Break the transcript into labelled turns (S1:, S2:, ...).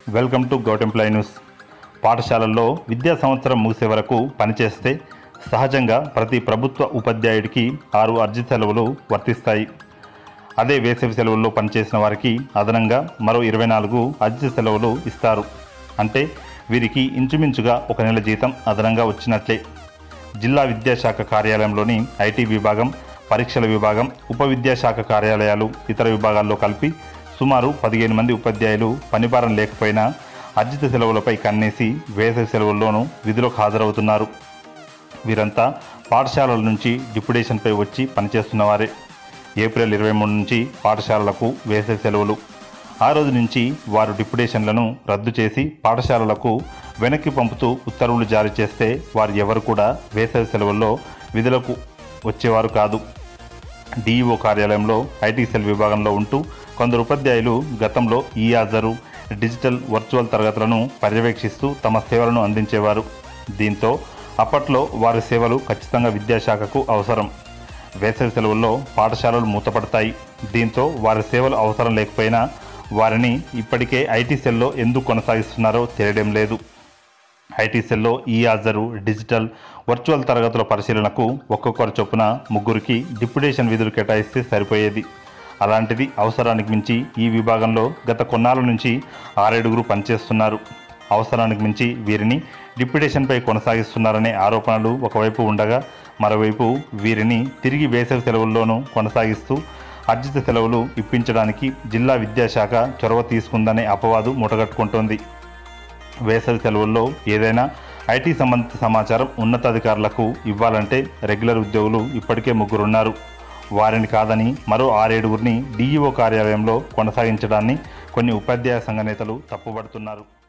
S1: welcome to govt employ news పాఠశాలల్లో విద్యా సంవత్సరం ముగిసే వరకు పనిచేస్తే సహజంగా ప్రతి ప్రభుత్వ ఉపాధ్యాయుడికి ఆరు అర్జీ సెలవులు వర్తిస్తాయి అదే వేసవి సెలవుల్లో పనిచేసిన వారికి అదనంగా మరో ఇరవై నాలుగు అర్జీ సెలవులు ఇస్తారు అంటే వీరికి ఇంచుమించుగా ఒక నెల జీతం అదనంగా వచ్చినట్లే జిల్లా విద్యాశాఖ కార్యాలయంలోని ఐటీ విభాగం పరీక్షల విభాగం ఉప విద్యాశాఖ కార్యాలయాలు ఇతర విభాగాల్లో కలిపి సుమారు పదిహేను మంది ఉపాధ్యాయులు పనిభారం లేకపోయినా అర్జిత సెలవులపై కన్నేసి వేసవి సెలవుల్లోనూ విధులకు హాజరవుతున్నారు వీరంతా పాఠశాలల నుంచి డిప్యుటేషన్పై వచ్చి పనిచేస్తున్నవారే ఏప్రిల్ ఇరవై మూడు నుంచి పాఠశాలలకు వేసవి సెలవులు ఆ రోజు నుంచి వారు డిప్యుటేషన్లను రద్దు చేసి పాఠశాలలకు వెనక్కి పంపుతూ ఉత్తర్వులు జారీ చేస్తే వారు ఎవరు కూడా వేసవి సెలవుల్లో విధులకు వచ్చేవారు కాదు డిఈఓ కార్యాలయంలో ఐటీ సెల్ విభాగంలో ఉంటూ కొందరు ఉపాధ్యాయులు గతంలో ఈ హాజరు డిజిటల్ వర్చువల్ తరగతులను పర్యవేక్షిస్తూ తమ సేవలను అందించేవారు దీంతో అప్పట్లో వారి సేవలు ఖచ్చితంగా విద్యాశాఖకు అవసరం వేసవి సెలవుల్లో పాఠశాలలు మూతపడతాయి దీంతో వారి సేవలు అవసరం లేకపోయినా వారిని ఇప్పటికే ఐటీ సెల్లో ఎందుకు కొనసాగిస్తున్నారో తెలియడం లేదు ఐటీ సెల్లో ఈ హాజరు డిజిటల్ వర్చువల్ తరగతుల పరిశీలనకు ఒక్కొక్కరు చొప్పున ముగ్గురికి డిప్యుటేషన్ విధులు కేటాయిస్తే సరిపోయేది అలాంటిది అవసరానికి మించి ఈ విభాగంలో గత కొన్నాళ్ళ నుంచి ఆరేడుగురు పనిచేస్తున్నారు అవసరానికి మించి వీరిని డిప్యుటేషన్పై కొనసాగిస్తున్నారనే ఆరోపణలు ఒకవైపు ఉండగా మరోవైపు వీరిని తిరిగి వేసవి సెలవుల్లోనూ కొనసాగిస్తూ అర్జిత సెలవులు ఇప్పించడానికి జిల్లా విద్యాశాఖ చొరవ తీసుకుందనే అపవాదు మూటగట్టుకుంటోంది వేసవి సెలవుల్లో ఏదైనా ఐటీ సంబంధిత సమాచారం ఉన్నతాధికారులకు ఇవ్వాలంటే రెగ్యులర్ ఉద్యోగులు ఇప్పటికే ముగ్గురున్నారు వారిని కాదని మరో ఆరేడుగురిని డీఈఓ కార్యాలయంలో కొనసాగించడాన్ని కొన్ని ఉపాధ్యాయ సంఘ నేతలు తప్పుపడుతున్నారు